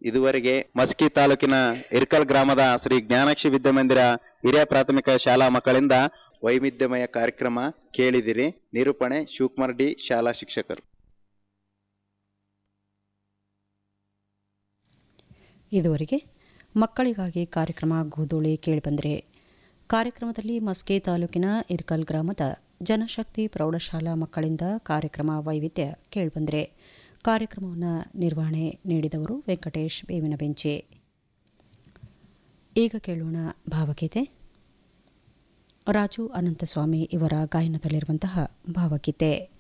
ಇದುವರೆಗೆ ಮಸ್ಕಿ ತಾಲೂಕಿನ ಇರ್ಕಲ್ ಗ್ರಾಮದ ಶ್ರೀ ಜ್ಞಾನಾಕ್ಷಿ ವಿದ್ಯಾಮಂದಿರ ಹಿರಿಯ ಪ್ರಾಥಮಿಕ ಶಾಲಾ ಮಕ್ಕಳಿಂದ ವೈವಿಧ್ಯಮಯ ಕಾರ್ಯಕ್ರಮ ಕೇಳಿದಿರಿ ನಿರೂಪಣೆ ಶಿವಕುಮಾರ್ ಡಿ ಶಾಲಾ ಶಿಕ್ಷಕರು ಇದುವರೆಗೆ ಮಕ್ಕಳಿಗಾಗಿ ಕಾರ್ಯಕ್ರಮ ಗೋಧೂಳಿ ಕೇಳಿಬಂದರೆ ಕಾರ್ಯಕ್ರಮದಲ್ಲಿ ಮಸ್ಕೆ ತಾಲೂಕಿನ ಇರ್ಕಲ್ ಗ್ರಾಮದ ಜನಶಕ್ತಿ ಪ್ರೌಢಶಾಲಾ ಮಕ್ಕಳಿಂದ ಕಾರ್ಯಕ್ರಮ ವೈವಿಧ್ಯ ಕೇಳಿಬಂದರೆ ಕಾರ್ಯಕ್ರಮವನ್ನು ನಿರ್ವಹಣೆ ನೀಡಿದವರು ವೆಂಕಟೇಶ್ ಬೇವಿನ ಬೆಂಚೆ ಈಗ ಕೇಳೋಣ ಭಾವಗೀತೆ ರಾಜು ಅನಂತಸ್ವಾಮಿ ಇವರ ಗಾಯನದಲ್ಲಿರುವಂತಹ ಭಾವಗೀತೆ